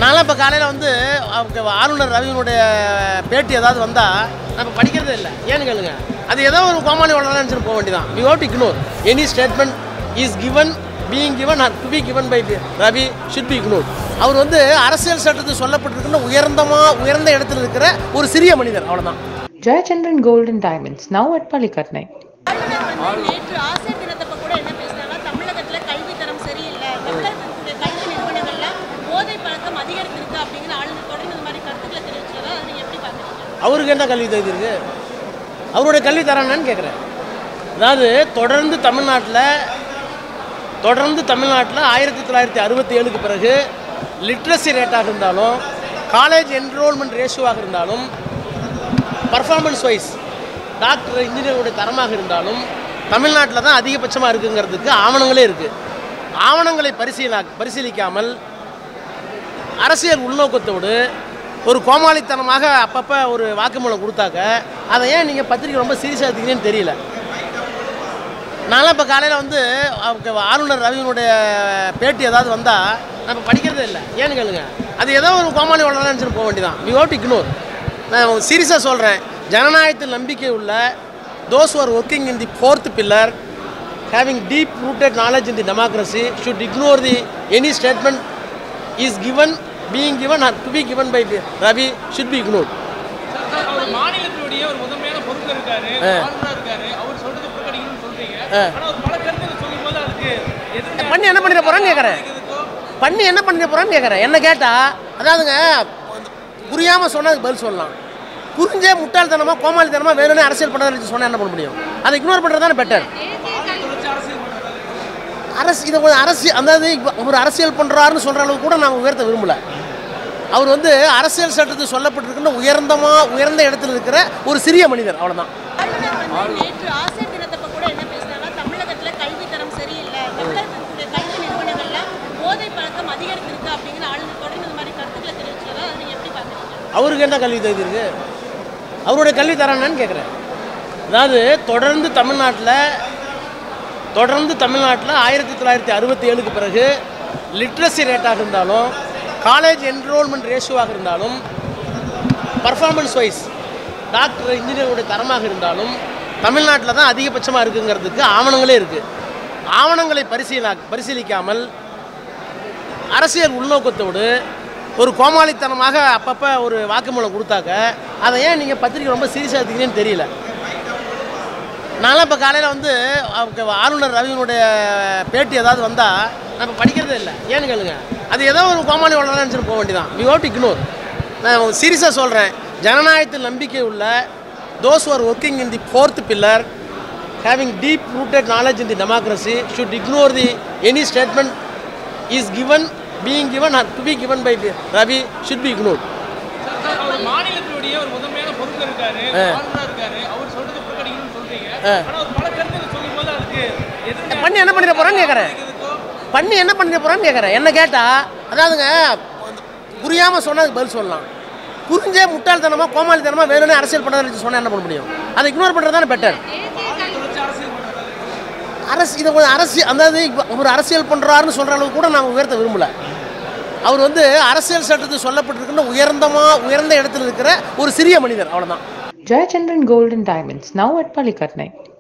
நான்லாம் இப்போ காலையில் வந்து அவங்க ஆளுநர் ரவியினுடைய பேட்டி ஏதாவது வந்தால் நம்ம படிக்கிறதே இல்லை ஏன்னு கேளுங்க அது ஏதோ ஒரு கோமாளி வளர்ந்து நினச்சிட்டு போக வேண்டியதான் we hold ignore any statement is given being given are to be given by Ravi should be ignore அவர் வந்து அரசியல் சட்டத்தில் சொல்லப்பட்டிருக்கிற உயர்ந்தமா உயர்ந்த இடத்துல இருக்கிற ஒரு சிறிய மனிதர் அவ்வளோதான் Jayachandran Gold and Diamonds, now at Palikatnai. ஆளுநர் வந்து நேற்று ஆசிரியர் தினத்தப்ப கூட என்ன பேசினாங்கன்னா தமிழகத்துல கல்வி தரம் சரியில்லை மக்களுடைய கல்வி நிறுவனங்கள்ல போதை பழக்கம் அதிகரித்திருக்கு அப்படிங்கிற ஆளுநர் தொடர்ந்து இந்த மாதிரி கருத்துக்களை தெரிவிச்சாரு அதை நீங்க எப்படி பாக்குறீங்க அவருக்கு என்ன கல்வி தகுதி இருக்கு அவருடைய கல்வி தரானான்னு கேட்குறேன் அதாவது தொடர்ந்து தமிழ்நாட்டில் தொடர்ந்து தமிழ்நாட்டில் ஆயிரத்தி தொள்ளாயிரத்தி அறுபத்தி ஏழுக்கு பிறகு லிட்ரஸி ரேட்டாக இருந்தாலும் காலேஜ் என்ரோல்மெண்ட் ரேஷியோவாக இருந்தாலும் பர்ஃபார்மன்ஸ் வைஸ் டாக்டர் இன்ஜினியருடைய தரமாக இருந்தாலும் தமிழ்நாட்டில் தான் அதிகபட்சமாக இருக்குங்கிறதுக்கு ஆவணங்களே இருக்குது ஆவணங்களை பரிசீலா பரிசீலிக்காமல் அரசியல் உள்நோக்கத்தோடு ஒரு கோமாளித்தனமாக அப்பப்போ ஒரு வாக்குமூலம் கொடுத்தாக்க அதை ஏன் நீங்கள் பத்திரிக்கை ரொம்ப சீரியஸாக எடுத்துக்கிறீங்கன்னு தெரியல நான்லாம் இப்போ காலையில் வந்து அவங்க ஆளுநர் ரவியினுடைய பேட்டி ஏதாவது வந்தால் நம்ம படிக்கிறதே இல்லை ஏன்னு கேளுங்க அது ஏதோ ஒரு கோமாளி வளர்ந்து நினச்சிட்டு போக வேண்டியதான் வி ஹோட் இக்னோர் நான் சீரியஸாக சொல்கிறேன் ஜனநாயகத்தில் நம்பிக்கை உள்ள those are working in the fourth pillar having deep rooted knowledge in the democracy should ignore the any statement is given being given are to be given by Ravi should be ignore அவர் மாநிலத்தினுடைய ஒரு முதன்மையான பொறுப்பு இருக்காரு ஆளுநரா இருக்காரு அவர் சொல்றது புறக்கணிக்கணும்னு சொல்றீங்க ஆனா ஒரு பல கருத்துக்கள் சொல்லும்போது அதுக்கு எதிர்த்து பண்ணி என்ன பண்ணிட போகிறான்னு கேட்குறேன் பண்ணி என்ன பண்ணிட போகிறான்னு கேட்குறேன் என்ன கேட்டால் அதாவதுங்க புரியாமல் சொன்னா அதுக்கு பதில் சொல்லலாம் புரிஞ்சே முட்டாள்தனமாக கோமாளித்தனமாக வேணும்னு அரசியல் பண்ணுறதுன்னு சொன்னால் என்ன பண்ண முடியும் அதை இக்னோர் பண்ணுறது தானே பெட்டர் அரசு இதை கொஞ்சம் அரசியல் அதாவது இப்போ ஒரு அரசியல் பண்ணுறாருன்னு சொல்கிற அளவுக்கு கூட நான் உயர்த்த விரும்பல அவர் வந்து அரசியல் சட்டத்தில் சொல்லப்பட்டிருக்கிற உயர்ந்தமா உயர்ந்த இடத்துல இருக்கிற ஒரு சிறிய மனிதர் அவ்வளோதான் ஆளுநர் வந்து நேற்று ஆசிரியர் தினத்தப்ப கூட என்ன பேசினாங்கன்னா தமிழகத்துல கல்வி தரம் சரியில்லை மக்களுடைய கல்வி நிறுவனங்கள்ல போதை பழக்கம் அதிகரித்திருக்கு அப்படிங்கிற ஆளுநர் தொடர்ந்து இந்த மாதிரி கருத்துக்களை தெரிவிச்சாரு அதை நீங்க எப்படி பாக்குறீங்க அவருக்கு என்ன கல்வி தகுதி இருக்கு அவருடைய கல்வி தரானான்னு கேட்குறேன் அதாவது தொடர்ந்து தமிழ்நாட்டில் தொடர்ந்து தமிழ்நாட்டில் ஆயிரத்தி தொள்ளாயிரத்தி அறுபத்தி ஏழுக்கு பிறகு லிட்ரஸி ரேட்டாக இருந்தாலும் காலேஜ் என்ரோல்மெண்ட் ரேஷியோவாக இருந்தாலும் பர்ஃபார்மன்ஸ் வைஸ் டாக்டர் இன்ஜினியருடைய தரமாக இருந்தாலும் தமிழ்நாட்டில் தான் அதிகபட்சமாக இருக்குங்கிறதுக்கு ஆவணங்களே இருக்குது ஆவணங்களை பரிசீலா பரிசீலிக்காமல் அரசியல் உள்நோக்கத்தோடு ஒரு கோமாளித்தனமாக அப்பப்போ ஒரு வாக்குமூலம் கொடுத்தாக்க அதை ஏன் நீங்கள் பத்திரிக்கை ரொம்ப சீரியஸாக எடுத்துக்கிறீங்கன்னு தெரியல நான்லாம் இப்போ காலையில் வந்து அவங்க ஆளுநர் ரவியினுடைய பேட்டி ஏதாவது வந்தால் நம்ம படிக்கிறதே இல்லை ஏன்னு கேளுங்க அது ஏதோ ஒரு கோமாளி வளர்ந்து நினச்சிட்டு போக வேண்டியதான் வி ஹோட் இக்னோர் நான் சீரியஸாக சொல்கிறேன் ஜனநாயகத்தில் நம்பிக்கை உள்ள those are working in the fourth pillar having deep rooted knowledge in the democracy should ignore the any statement is given being given are to be given by Ravi should be ignore அவர் மாநிலத்தினுடைய ஒரு முதன்மையான பொறுப்பு இருக்காரு ஆளுநரா இருக்காரு அவர் சொல்றது புறக்கணிக்கணும்னு சொல்றீங்க ஆனா ஒரு பல கருத்துக்கள் சொல்லும்போது அதுக்கு எதிர்த்து பண்ணி என்ன பண்ணிட போகிறான்னு கேட்குறேன் பண்ணி என்ன பண்ணிட போகிறான்னு கேட்குறேன் என்ன கேட்டால் அதாவதுங்க புரியாமல் சொன்னா அதுக்கு பதில் சொல்லலாம் புரிஞ்சே முட்டாள்தனமாக கோமாளித்தனமாக வேணும்னு அரசியல் பண்ணுறதுன்னு சொன்னால் என்ன பண்ண முடியும் அதை இக்னோர் பண்ணுறது தானே பெட்டர் அரசு இதை கொஞ்சம் அரசியல் அதாவது இப்போ ஒரு அரசியல் பண்ணுறாருன்னு சொல்கிற அளவுக்கு கூட நான் உயர்த்த விரும்பல அவர் வந்து அரசியல் சட்டத்தில் சொல்லப்பட்டிருக்கிற உயர்ந்தமா உயர்ந்த இடத்துல இருக்கிற ஒரு சிறிய மனிதர் அவ்வளோதான் Jayachandran Gold and Diamonds, now at Palikatnai.